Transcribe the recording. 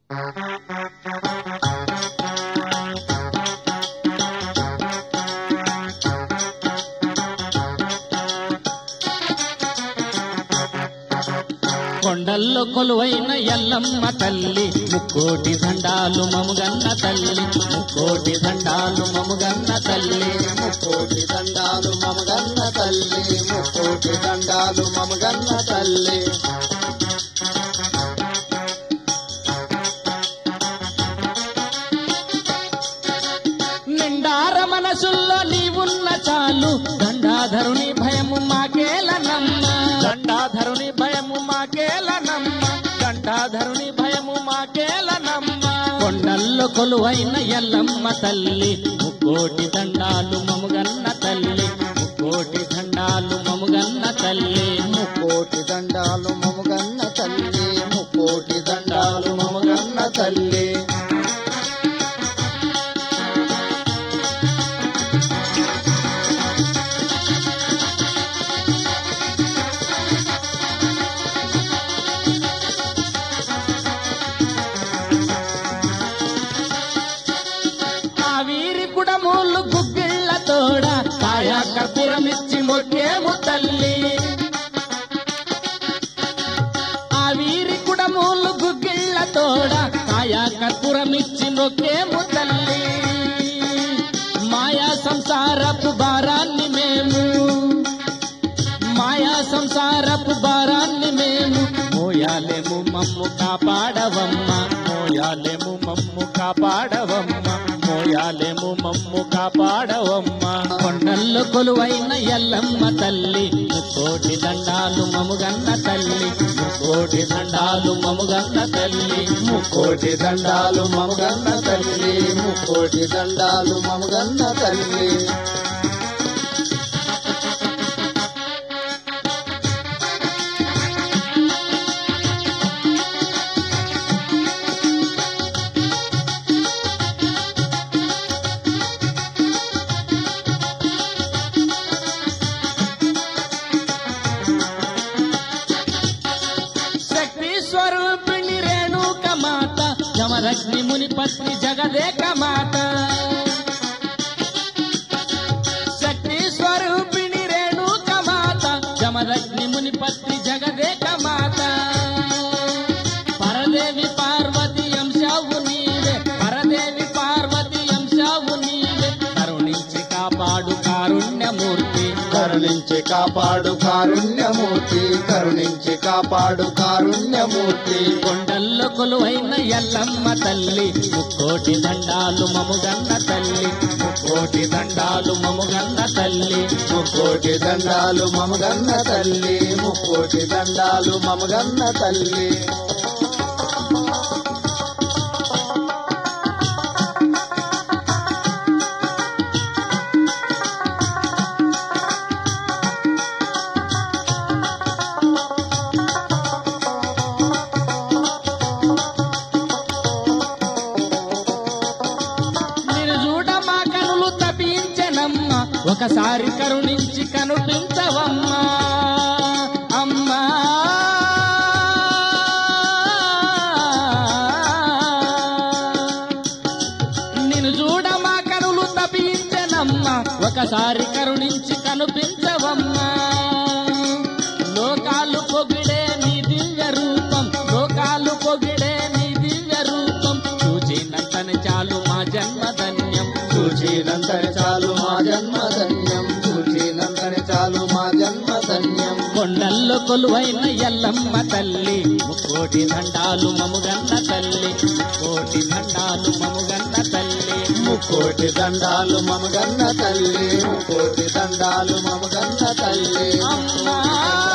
కొండల్లో కొలువైన ఎల్లమ్మ తల్లి ముక్కోటి దండాలు మముగన్న తల్లి ముక్కోటి దండాలు మముగన్న తల్లి ముక్కోటి దండాలు మమగన్న తల్లి ముక్కోటి దండాలు మమగన్న తల్లి నిండార మనసుల్లో నీవున్న చాలు దండాధరుని భయము మాకేలనమ్మ దండాధరుని భయము మాకేలనమ్మ దండాధరుని భయము మాకేలనమ్మ కొండల్లో కొలువైన ఎల్లమ్మ తల్లి ముక్కోటి దండాలు మముగన్న తల్లి ముక్కోటి దండాలు మముగన్న తల్లి ముక్కోటి దండాలు మమగన్న తల్లి ముక్కోటి దండాలు మమగన్న తల్లి ఆ వీరి కుడమూళ్ళు గుగ్గిళ్ళ తోడ కాయా కర్పూరమిచ్చి మొక్కేము తల్లి ఆ వీరి కుడమూళ్ళు గుగ్గిళ్ళ తోడ కాయా కర్పూరమిచ్చి మొక్కేము తల్లి మాయా సంసారపు భారాన్ని మేము మాయా సంసారపు భారాన్ని మేము మోయాలేము మమ్ము కాపాడవమ్మ మోయాలేము మమ్ము కాపాడవమ్మ మోయాలేము మమ్ము కాపాడవమ్మ కొండల్లో కొలువైన ఎల్లమ్మ తల్లి ముక్కోటి దండాలు మముగన్న తల్లి ముక్కోటి దండాలు మముగన్న తల్లి ముక్కోటి దండాలు మమగన్న తల్లి ముక్కోటి దండాలు మమగన్న తల్లి శక్తి స్వరూపిణి రేణుక మాత జమరగ్ని ముని పత్ని జగదేక మాత శక్తి స్వరూపిణి రేణుక మాత జమరగ్ని ముని పత్ని జగదేక మాత పరదేవి పార్వతి అంశావు నీవే పరదేవి పార్వతి అంశావు నీవే కరుణించి కాపాడు కారుణ్యమూర్తి కరుణించి కాపాడు కారుణ్యమూర్తి కరుణించి కాపాడు కారుణ్యమూర్తి కొండల్లో కొలువైన ఎల్లమ్మ తల్లి ముక్కోటి దండాలు మముగన్న తల్లి ముక్కోటి దండాలు మముగన్న తల్లి ముక్కోటి దండాలు మమగన్న తల్లి ముక్కోటి దండాలు మమగన్న తల్లి నేను చూడ మా కనులు తపించనమ్మ ఒకసారి కరుణించి కనుపించవమ్మా అమ్మా నిన్ను చూడ మా కనులు తపించనమ్మ ఒకసారి కరుణించి కనుపించవమ్మా లోకాలు పొగిడే నీ దివ్య రూపం లోకాలు పొగిడే నీ దివ్య రూపం చూచినంతని చాలు మా జన్మధన్యం చూచినంతని చాలు మా జన్మ ధన్యం చూచినంతని చాలు మా జన్మ ధన్యం కొండల్లో కొలువైన ఎల్లమ్మ తల్లి ముక్కోటి దండాలు మముగన్న తల్లి కోటి దండాలు మముగన్న తల్లి ముక్కోటి దండాలు మమగన్న తల్లి ముక్కోటి దండాలు మమగన్న తల్లి అమ్మా